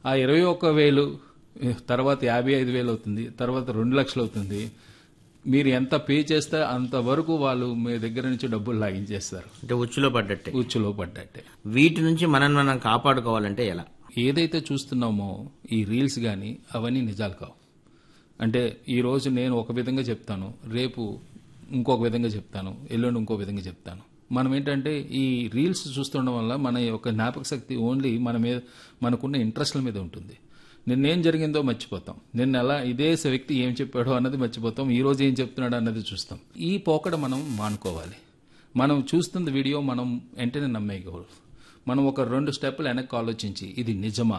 ఆ ఇరవై ఒక్క వేలు తర్వాత యాభై ఐదు వేలు అవుతుంది తర్వాత రెండు లక్షలు అవుతుంది మీరు ఎంత పే చేస్తే అంతవరకు వాళ్ళు మీ దగ్గర నుంచి డబ్బులు లాగించేస్తారు అంటే ఉచ్చులో పడ్డట్టే ఉచ్చులో పడ్డట్టే వీటి నుంచి మనం మనం కాపాడుకోవాలంటే ఎలా ఏదైతే చూస్తున్నామో ఈ రీల్స్ కానీ అవన్నీ నిజాలు కావు అంటే ఈ రోజు నేను ఒక విధంగా చెప్తాను రేపు ఇంకొక విధంగా చెప్తాను ఎల్లుండి ఇంకో విధంగా చెప్తాను మనం ఏంటంటే ఈ రీల్స్ చూస్తుండడం వల్ల మన యొక్క జ్ఞాపక శక్తి ఓన్లీ మన మీద మనకున్న ఇంట్రెస్ట్ల మీద ఉంటుంది నిన్నేం జరిగిందో మర్చిపోతాం నిన్న ఎలా ఇదే వ్యక్తి ఏం చెప్పాడో అన్నది మర్చిపోతాం ఈ రోజు ఏం చెప్తున్నాడు అన్నది చూస్తాం ఈ పోకడ మనం మానుకోవాలి మనం చూస్తున్న వీడియో మనం వెంటనే నమ్మేయకూడదు మనం ఒక రెండు స్టెప్పులు వెనక్కి ఆలోచించి ఇది నిజమా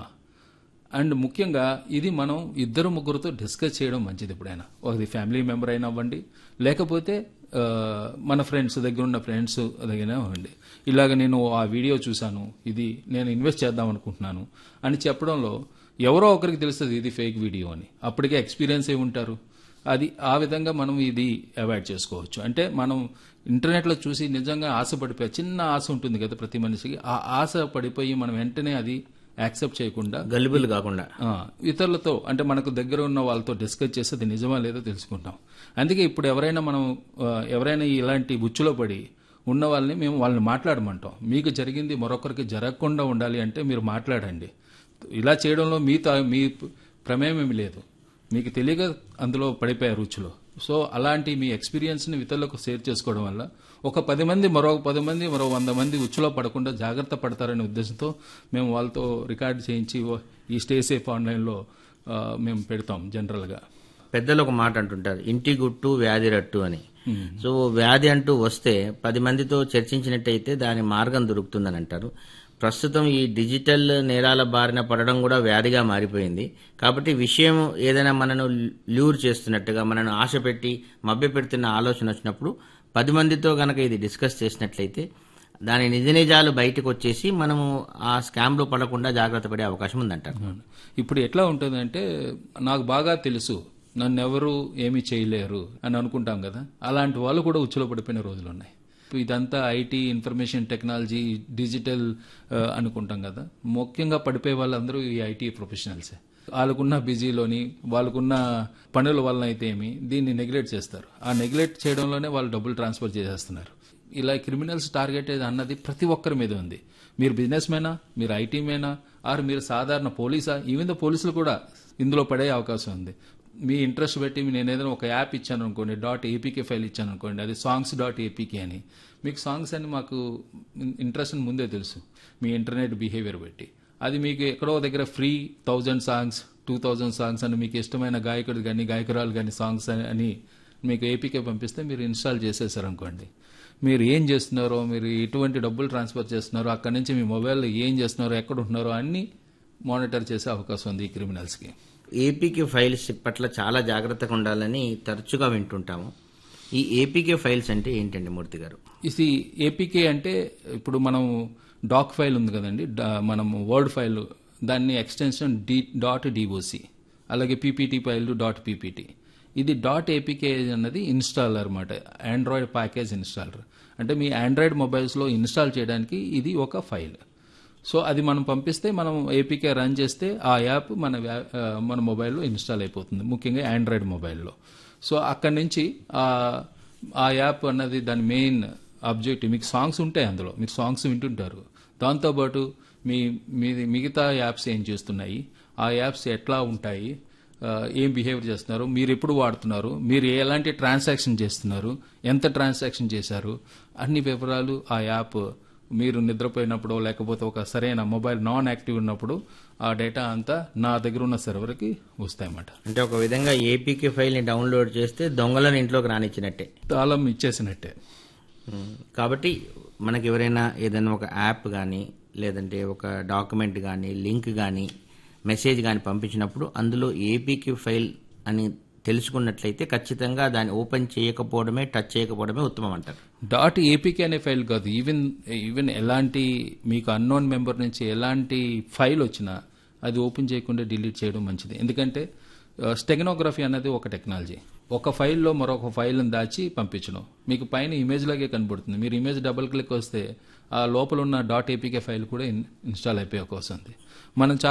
అండ్ ముఖ్యంగా ఇది మనం ఇద్దరు ముగ్గురుతో డిస్కస్ చేయడం మంచిది ఎప్పుడైనా ఒకది ఫ్యామిలీ మెంబర్ అయినా అవ్వండి లేకపోతే ఆ, మన ఫ్రెండ్స్ దగ్గర ఉన్న ఫ్రెండ్స్ దగ్గర అవ్వండి ఇలాగ నేను ఆ వీడియో చూశాను ఇది నేను ఇన్వెస్ట్ చేద్దాం అనుకుంటున్నాను అని చెప్పడంలో ఎవరో ఒకరికి తెలుస్తుంది ఇది ఫేక్ వీడియో అని అప్పటికే ఎక్స్పీరియన్స్ అయి ఉంటారు అది ఆ విధంగా మనం ఇది అవాయిడ్ చేసుకోవచ్చు అంటే మనం ఇంటర్నెట్లో చూసి నిజంగా ఆశపడిపోయి చిన్న ఆశ ఉంటుంది కదా ప్రతి మనిషికి ఆ ఆశ పడిపోయి మనం వెంటనే అది యాక్సెప్ట్ చేయకుండా గల్లిబుల్ కాకుండా ఆ, ఇతరులతో అంటే మనకు దగ్గర ఉన్న వాళ్ళతో డిస్కస్ చేసి అది నిజమా లేదో తెలుసుకుంటాం అందుకే ఇప్పుడు ఎవరైనా మనం ఆ, ఎవరైనా ఇలాంటి బుచ్చులో పడి ఉన్న వాళ్ళని మేము వాళ్ళని మాట్లాడమంటాం మీకు జరిగింది మరొకరికి జరగకుండా ఉండాలి అంటే మీరు మాట్లాడండి ఇలా చేయడంలో మీ తా- మీ ప్రమేయం ఏమి లేదు మీకు తెలియక అందులో పడిపోయారు రుచిలో సో అలాంటి మీ ఎక్స్పీరియన్స్ని ఇతరులకు షేర్ చేసుకోవడం వల్ల ఒక పది మంది మరో పది మంది మరో వంద మంది ఉచ్చులో పడకుండా జాగ్రత్త పడతారనే ఉద్దేశంతో మేము వాళ్ళతో రికార్డ్ చేయించి ఓ- ఈ స్టే సేఫ్ ఆన్లైన్లో ఆ, మేము పెడతాం జనరల్గా పెద్దలు ఒక మాట అంటుంటారు ఇంటి గుట్టు వ్యాధి రట్టు అని సో వ్యాధి అంటూ వస్తే పది మందితో చర్చించినట్టయితే దాని మార్గం దొరుకుతుందని అంటారు ప్రస్తుతం ఈ డిజిటల్ నేరాల బారిన పడడం కూడా వ్యాధిగా మారిపోయింది కాబట్టి విషయం ఏదైనా మనను ల్యూర్ చేస్తున్నట్టుగా మనను ఆశ పెట్టి మభ్య పెడుతున్న ఆలోచన వచ్చినప్పుడు పది మందితో గనక ఇది డిస్కస్ చేసినట్లయితే దాని నిజ నిజాలు బయటకు వచ్చేసి మనము ఆ స్కామ్లో పడకుండా జాగ్రత్త పడే అవకాశం ఉందంటారు ఇప్పుడు ఎట్లా ఉంటుందంటే నాకు బాగా తెలుసు నన్ను ఎవరు ఏమీ చేయలేరు అని అనుకుంటాం కదా అలాంటి వాళ్ళు కూడా ఉచ్చులో పడిపోయిన రోజులు ఉన్నాయి ఇదంతా ఐటీ ఇన్ఫర్మేషన్ టెక్నాలజీ డిజిటల్ ఆ, అనుకుంటాం కదా ముఖ్యంగా పడిపోయే వాళ్ళందరూ ఈ ఐటీ ప్రొఫెషనల్సే వాళ్ళకున్న బిజీలోని వాళ్ళకున్న పనుల వలన అయితే ఏమి దీన్ని నెగ్లెక్ట్ చేస్తారు ఆ నెగ్లెక్ట్ చేయడంలోనే వాళ్ళు డబ్బులు ట్రాన్స్ఫర్ చేసేస్తున్నారు ఇలా క్రిమినల్స్ టార్గెట్ అన్నది ప్రతి ఒక్కరి మీద ఉంది మీరు బిజినెస్ మేనా మీరు ఐటీ మేనా ఆర్ మీరు సాధారణ పోలీసా ఈవెన్ ద పోలీసులు కూడా ఇందులో పడే అవకాశం ఉంది మీ ఇంట్రెస్ట్ బట్టి నేను ఏదైనా ఒక యాప్ ఇచ్చాను అనుకోండి డాట్ ఏపీకే ఫైల్ ఇచ్చాను అనుకోండి అది సాంగ్స్ డాట్ ఏపీకే అని మీకు సాంగ్స్ అని మాకు ఇంట్రెస్ట్ అని ముందే తెలుసు మీ ఇంటర్నెట్ బిహేవియర్ బట్టి అది మీకు ఎక్కడో దగ్గర free thousand songs two thousand songs అని మీకు ఇష్టమైన గాయకుడు కానీ గాయకురాలు కానీ సాంగ్స్ అని మీకు ఏపీకే పంపిస్తే మీరు ఇన్స్టాల్ చేసేసారు అనుకోండి మీరు ఏం చేస్తున్నారో మీరు ఎటువంటి డబ్బులు ట్రాన్స్ఫర్ చేస్తున్నారో అక్కడి నుంచి మీ మొబైల్లో ఏం చేస్తున్నారో ఎక్కడ ఉంటున్నారో అన్నీ మానిటర్ చేసే అవకాశం ఉంది ఈ క్రిమినల్స్కి ఏపీకే ఫైల్స్ పట్ల చాలా జాగ్రత్తగా ఉండాలని తరచుగా వింటుంటాము ఈ ఏపీకే ఫైల్స్ అంటే ఏంటండి మూర్తి గారు ఇది ఏపీకే అంటే ఇప్పుడు మనం డాక్ ఫైల్ ఉంది కదండి డా- మనం వర్డ్ ఫైల్ దాన్ని ఎక్స్టెన్షన్ డి డాట్ డిఓసి అలాగే పీపీటీ ఫైల్ డాట్ పీపీటీ ఇది డాట్ ఏపీకే అన్నది ఇన్స్టాలర్ అనమాట ఆండ్రాయిడ్ ప్యాకేజ్ ఇన్స్టాలర్ అంటే మీ ఆండ్రాయిడ్ మొబైల్స్లో ఇన్స్టాల్ చేయడానికి ఇది ఒక ఫైల్ సో అది మనం పంపిస్తే మనం ఏపీకే రన్ చేస్తే ఆ యాప్ మన వ్యా- ఆ, మన మొబైల్లో ఇన్స్టాల్ అయిపోతుంది ముఖ్యంగా ఆండ్రాయిడ్ మొబైల్లో సో అక్కడి నుంచి ఆ ఆ యాప్ అన్నది దాని మెయిన్ ఆబ్జెక్టివ్ మీకు సాంగ్స్ ఉంటాయి అందులో మీరు సాంగ్స్ వింటుంటారు దాంతోపాటు మీ మీ మిగతా యాప్స్ ఏం చేస్తున్నాయి ఆ యాప్స్ ఎట్లా ఉంటాయి ఆ, ఏం బిహేవియర్ చేస్తున్నారు మీరు ఎప్పుడు వాడుతున్నారు మీరు ఎలాంటి ట్రాన్సాక్షన్ చేస్తున్నారు ఎంత ట్రాన్సాక్షన్ చేశారు అన్ని వివరాలు ఆ యాప్ మీరు నిద్రపోయినప్పుడు లేకపోతే ఒక సరైన మొబైల్ నాన్ యాక్టివ్ ఉన్నప్పుడు ఆ డేటా అంతా నా దగ్గర ఉన్న సర్వర్కి వస్తాయన్నమాట అంటే ఒక విధంగా ఏపీకే ఫైల్ని డౌన్లోడ్ చేస్తే దొంగలను ఇంట్లోకి రానిచ్చినట్టే తాళం ఇచ్చేసినట్టే ఉమ్, కాబట్టి మనకి ఎవరైనా ఏదైనా ఒక యాప్ కానీ లేదంటే ఒక డాక్యుమెంట్ కానీ లింక్ కానీ మెసేజ్ కానీ పంపించినప్పుడు అందులో ఏపీకే ఫైల్ అని తెలుసుకున్నట్లయితే ఖచ్చితంగా దాన్ని ఓపెన్ చేయకపోవడమే టచ్ చేయకపోవడమే ఉత్తమం అంటారు డాట్ ఏపీకే అనే ఫైల్ కాదు ఈవెన్ ఈవెన్ ఎలాంటి మీకు అన్నోన్ మెంబర్ నుంచి ఎలాంటి ఫైల్ వచ్చినా అది ఓపెన్ చేయకుండా డిలీట్ చేయడం మంచిది ఎందుకంటే స్టెగనోగ్రఫీ అనేది ఒక టెక్నాలజీ ఒక ఫైల్లో మరొక ఫైల్ని దాచి పంపించడం మీకు పైన ఇమేజ్ లాగే కనబడుతుంది మీరు ఇమేజ్ డబుల్ క్లిక్ వస్తే ఆ లోపల ఉన్న డాట్ ఏపీకే ఫైల్ కూడా ఇన్- ఇన్స్టాల్ అయిపోయే అవకాశం ఉంది మనం చాలా